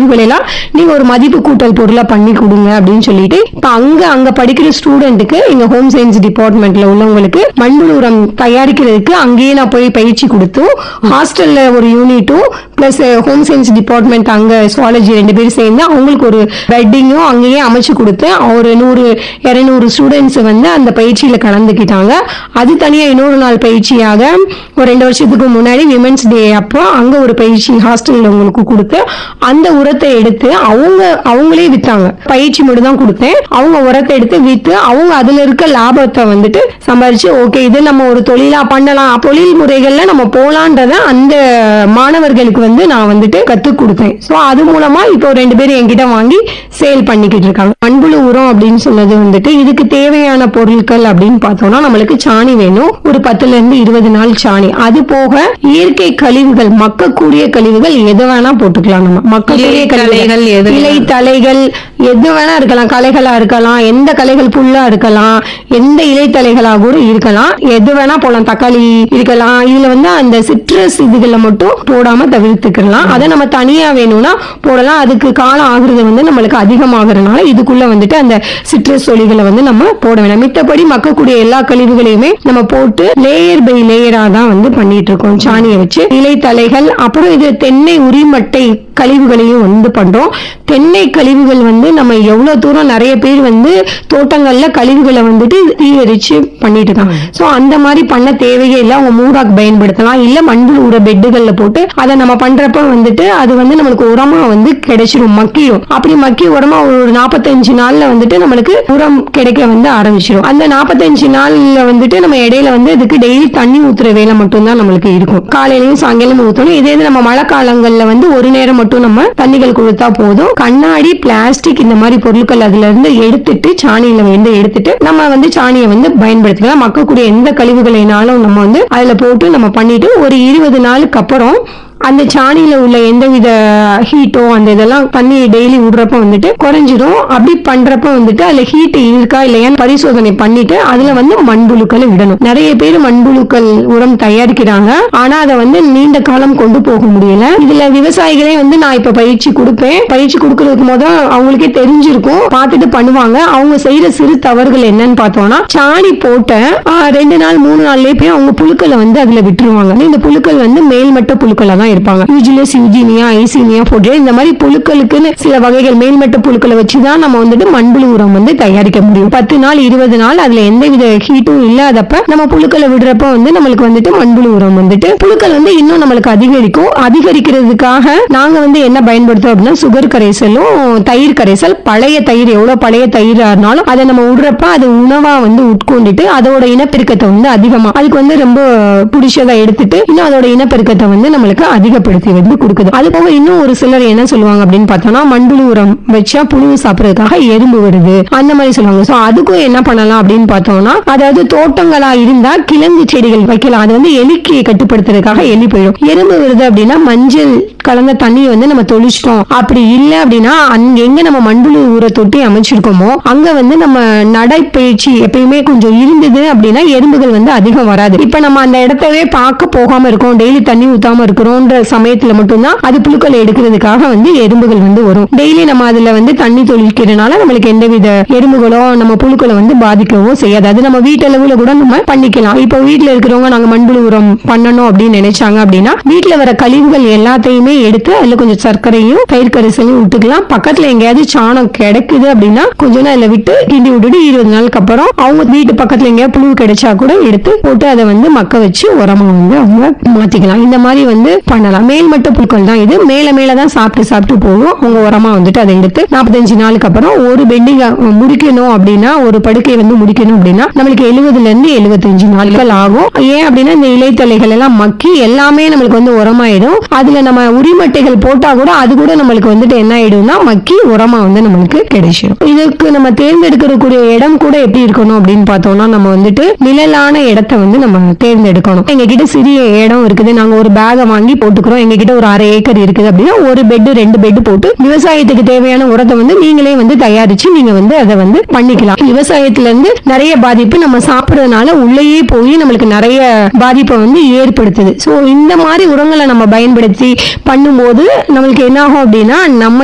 கழிவுகள் எல்லாம் நீங்க ஒரு மதிப்பு கூட்டல் பொருளா பண்ணி கொடுங்க அப்படின்னு சொல்லிட்டு இப்ப அங்க அங்க படிக்கிற ஸ்டூடெண்ட்டுக்கு எங்க ஹோம் சயின்ஸ் டிபார்ட்மெண்ட்ல உள்ளவங்களுக்கு மண்புழு உரம் தயாரிக்கிறதுக்கு அங்கேயே நான் போய் பயிற்சி கொடுத்தும் ஹாஸ்டல்ல ஒரு யூனிட்டும் பிளஸ் ஹோம் சயின்ஸ் டிபார்ட்மெண்ட் அங்க சுவாலஜி ரெண்டு பேரும் சேர்ந்து அவங்களுக்கு ஒரு பெட்டிங்கும் அங்கேயே அமைச்சு கொடுத்து ஒரு நூறு இருநூறு ஸ்டூடெண்ட்ஸ் வந்து அந்த பயிற்சியில கலந்துக்கிட்டாங்க அது தனியா இன்னொரு நாள் பயிற்சியாக ஒரு ரெண்டு வருஷத்துக்கு முன்னாடி விமென்ஸ் டே அப்போ அங்க ஒரு பயிற்சி ஹாஸ்டல்ல உங்களுக்கு கொடுத்து அந்த உரத்தை எடுத்து அவங்க அவங்களே வித்தாங்க பயிற்சி மட்டும் தான் கொடுத்தேன் அவங்க உரத்தை எடுத்து வித்து அவங்க அதுல இருக்க லாபத்தை வந்துட்டு சம்பாரிச்சு ஓகே இது நம்ம ஒரு தொழிலா பண்ணலாம் தொழில் முறைகள்ல நம்ம போலான்றத அந்த மாணவர்களுக்கு வந்து நான் வந்துட்டு கத்துக் கொடுத்தேன் சோ அது மூலமா இப்போ ரெண்டு பேரும் என்கிட்ட வாங்கி சேல் பண்ணிக்கிட்டு இருக்காங்க மண்புழு உரம் அப்படின்னு சொன்னது வந்துட்டு இதுக்கு தேவையான பொருட்கள் அப்படின்னு பார்த்தோம்னா நம்மளுக்கு சாணி வேணும் ஒரு பத்துல இருந்து இருபது நாள் சாணி அது போக இயற்கை கழிவுகள் மக்கக்கூடிய கழிவுகள் எது வேணா போட்டுக்கலாம் நம்ம மக்கக்கூடிய இலை தலைகள் எது கழிவுகள் இலை தலைகள் எது வேணா இருக்கலாம் களைகளா இருக்கலாம் எந்த களைகள் புல்லா இருக்கலாம் எந்த இலை தலைகளா கூட இருக்கலாம் எது வேணா போடலாம் தக்காளி இருக்கலாம் இதுல வந்து அந்த சிட்ரஸ் இதுகளை மட்டும் போடாம தவிர்த்துக்கலாம் அதை நம்ம தனியா வேணும்னா போடலாம் அதுக்கு காலம் ஆகுறது வந்து நம்மளுக்கு அதிகமாகறதுனால இதுக்குள்ள வந்துட்டு அந்த சிட்ரஸ் ஒலிகளை வந்து நம்ம போட வேணாம் மித்தபடி மக்கக்கூடிய எல்லா கழிவுகளையுமே நம்ம போட்டு லேயர் பை லேயரா தான் வந்து பண்ணிட்டு இருக்கோம் சாணியை வச்சு இலை தலைகள் அப்புறம் இது தென்னை உரிமட்டை கழிவுகளையும் வந்து பண்றோம் தென்னை கழிவுகள் வந்து நம்ம எவ்வளவு தூரம் நிறைய பேர் வந்து தோட்டங்கள்ல கழிவுகளை வந்துட்டு தீயரிச்சு பண்ணிட்டு இருக்காங்க சோ அந்த மாதிரி பண்ண தேவையே இல்லை அவங்க மூடாக்கு பயன்படுத்தலாம் இல்ல மண்புழு உர பெட்டுகள்ல போட்டு அதை நம்ம பண்றப்ப வந்துட்டு அது வந்து நம்மளுக்கு உரமா வந்து கிடைச்சிரும் மக்கியும் அப்படி மக்கி உரமா ஒரு நாற்பத்தஞ்சு நாள்ல வந்துட்டு நம்மளுக்கு உரம் கிடைக்க வந்து ஆரம்பிச்சிடும் அந்த நாற்பத்தஞ்சு நாள்ல வந்துட்டு நம்ம இடையில வந்து இதுக்கு டெய்லி தண்ணி ஊத்துற வேலை மட்டும்தான் நம்மளுக்கு இருக்கும் காலையிலயும் சாயங்காலமும் ஊத்தணும் இதே இது நம்ம மழை காலங்கள்ல வந்து ஒரு நேரம் மட்டும் நம்ம தண்ணிகள் கொடுத்தா போதும் கண்ணாடி பிளாஸ்டிக் இந்த மாதிரி பொருட்கள் அதுல இருந்து எடுத்துட்டு சாணியில வந்து எடுத்துட்டு நம்ம வந்து சாணியை வந்து பயன்படுத்திக்கலாம் மக்கக்கூடிய எந்த கழிவுகளைனாலும் நம்ம வந்து அதுல போட்டு நம்ம பண்ணிட்டு ஒரு இருபது நாளுக்கு அப்புறம் அந்த சாணியில உள்ள எந்தவித ஹீட்டோ அந்த இதெல்லாம் தண்ணி டெய்லி விடுறப்ப வந்துட்டு குறைஞ்சிரும் அப்படி பண்றப்ப வந்துட்டு அதுல ஹீட் இருக்கா இல்லையான்னு பரிசோதனை பண்ணிட்டு அதுல வந்து மண்புழுக்களை விடணும் நிறைய பேர் மண்புழுக்கள் உரம் தயாரிக்கிறாங்க ஆனா அதை வந்து நீண்ட காலம் கொண்டு போக முடியல இதுல விவசாயிகளே வந்து நான் இப்ப பயிற்சி கொடுப்பேன் பயிற்சி கொடுக்கறதுக்கு முதல் அவங்களுக்கே தெரிஞ்சிருக்கும் பார்த்துட்டு பண்ணுவாங்க அவங்க செய்யற சிறு தவறுகள் என்னன்னு பார்த்தோம்னா சாணி போட்ட ஆ, ரெண்டு நாள் மூணு நாள்லயே போய் அவங்க புழுக்களை வந்து அதுல விட்டுருவாங்க இந்த புழுக்கள் வந்து மேல்மட்ட புழுக்களா தான் இருப்பாங்க யூஜிலஸ் யூஜினியா ஐசீனியா போட்டு இந்த மாதிரி புழுக்களுக்குன்னு சில வகைகள் மேல்மட்ட புழுக்களை வச்சுதான் நம்ம வந்துட்டு மண்புழு உரம் வந்து தயாரிக்க முடியும் பத்து நாள் இருபது நாள் அதுல எந்தவித ஹீட்டும் இல்லாதப்ப நம்ம புழுக்களை விடுறப்ப வந்து நம்மளுக்கு வந்துட்டு மண்புழு உரம் வந்துட்டு புழுக்கள் வந்து இன்னும் நம்மளுக்கு அதிகரிக்கும் அதிகரிக்கிறதுக்காக நாங்க வந்து என்ன பயன்படுத்துறோம் அப்படின்னா சுகர் கரைசலும் தயிர் கரைசல் பழைய தயிர் எவ்வளவு பழைய தயிரா இருந்தாலும் அதை நம்ம விடுறப்ப அது உணவா வந்து உட்கொண்டுட்டு அதோட இனப்பெருக்கத்தை வந்து அதிகமா அதுக்கு வந்து ரொம்ப பிடிச்சதா எடுத்துட்டு இன்னும் அதோட இனப்பெருக்கத்தை வந்து நம்மளுக்கு அதிகப்படுத்தி வந்து கொடுக்குது அது போக இன்னும் ஒரு சிலர் என்ன சொல்லுவாங்க அப்படின்னு பார்த்தோம்னா மண்புழு உரம் வச்சா புழு சாப்பிடறதுக்காக எறும்பு வருது அந்த மாதிரி சொல்லுவாங்க சோ அதுக்கும் என்ன பண்ணலாம் அப்படின்னு பார்த்தோம்னா அதாவது தோட்டங்களா இருந்தா கிழங்கு செடிகள் வைக்கலாம் அது வந்து எலிக்கு கட்டுப்படுத்துறதுக்காக எலி போயிடும் எறும்பு வருது அப்படின்னா மஞ்சள் கலந்த தண்ணியை வந்து நம்ம தொளிச்சிட்டோம் அப்படி இல்ல அப்படின்னா அங்க எங்க நம்ம மண்புழு ஊற தொட்டி அமைச்சிருக்கோமோ அங்க வந்து நம்ம நடைப்பயிற்சி எப்பயுமே கொஞ்சம் இருந்தது அப்படின்னா எறும்புகள் வந்து அதிகம் வராது இப்ப நம்ம அந்த இடத்தவே பார்க்க போகாம இருக்கோம் டெய்லி தண்ணி ஊத்தாம இருக்கிறோம்ன்ற சமயத்துல மட்டும்தான் அது புழுக்களை எடுக்கிறதுக்காக வந்து எறும்புகள் வந்து வரும் டெய்லி நம்ம அதுல வந்து தண்ணி தொழிக்கிறதுனால நம்மளுக்கு எந்தவித எறும்புகளோ நம்ம புழுக்களை வந்து பாதிக்கவோ செய்யாது அது நம்ம வீட்டளவுல கூட நம்ம பண்ணிக்கலாம் இப்போ வீட்டுல இருக்கிறவங்க நாங்க மண்புழு உரம் பண்ணணும் அப்படின்னு நினைச்சாங்க அப்படின்னா வீட்டுல வர கழிவுகள் எல்லாத்தையுமே எடுத்து அதுல கொஞ்சம் சர்க்கரையும் தயிர் கரைசலையும் விட்டுக்கலாம் பக்கத்துல எங்கேயாவது சாணம் கிடைக்குது அப்படின்னா கொஞ்ச நேரம் அதுல விட்டு கிண்டி விட்டுட்டு இருபது நாளுக்கு அப்புறம் அவங்க வீட்டு பக்கத்துல எங்கேயாவது புழு கிடைச்சா கூட எடுத்து போட்டு அதை வந்து மக்க வச்சு உரமா வந்து அவங்க மாத்திக்கலாம் இந்த மாதிரி வந்து பண்ணலாம் மேல்மட்ட புழுக்கள் தான் இது மேல மேல தான் சாப்பிட்டு சாப்பிட்டு போகும் அவங்க உரமா வந்துட்டு அதை எடுத்து நாற்பத்தஞ்சு நாளுக்கு அப்புறம் ஒரு பெண்டிங் முடிக்கணும் அப்படின்னா ஒரு படுக்கையை வந்து முடிக்கணும் அப்படின்னா நம்மளுக்கு எழுபதுல இருந்து எழுபத்தஞ்சு நாட்கள் ஆகும் ஏன் அப்படின்னா இந்த இலைத்தலைகள் எல்லாம் மக்கி எல்லாமே நம்மளுக்கு வந்து உரமாயிடும் அதுல நம்ம உரிமட்டைகள் போட்டா கூட அது கூட நம்மளுக்கு வந்துட்டு என்ன ஆயிடும்னா மக்கி உரமா வந்து நம்மளுக்கு கிடைச்சிடும் இதுக்கு நம்ம தேர்ந்தெடுக்கக்கூடிய இடம் கூட எப்படி இருக்கணும் அப்படின்னு பார்த்தோம்னா நம்ம வந்துட்டு நிழலான இடத்த வந்து நம்ம தேர்ந்தெடுக்கணும் எங்க கிட்ட சிறிய இடம் இருக்குது நாங்க ஒரு பேகை வாங்கி போட்டுக்கிறோம் எங்க கிட்ட ஒரு அரை ஏக்கர் இருக்குது அப்படின்னா ஒரு பெட் ரெண்டு பெட் போட்டு விவசாயத்துக்கு தேவையான உரத்தை வந்து நீங்களே வந்து தயாரிச்சு நீங்க வந்து அதை வந்து பண்ணிக்கலாம் விவசாயத்துல இருந்து நிறைய பாதிப்பு நம்ம சாப்பிடுறதுனால உள்ளேயே போய் நம்மளுக்கு நிறைய பாதிப்பை வந்து ஏற்படுத்துது சோ இந்த மாதிரி உரங்களை நம்ம பயன்படுத்தி பண்ணும்போது நம்மளுக்கு என்ன ஆகும் அப்படின்னா நம்ம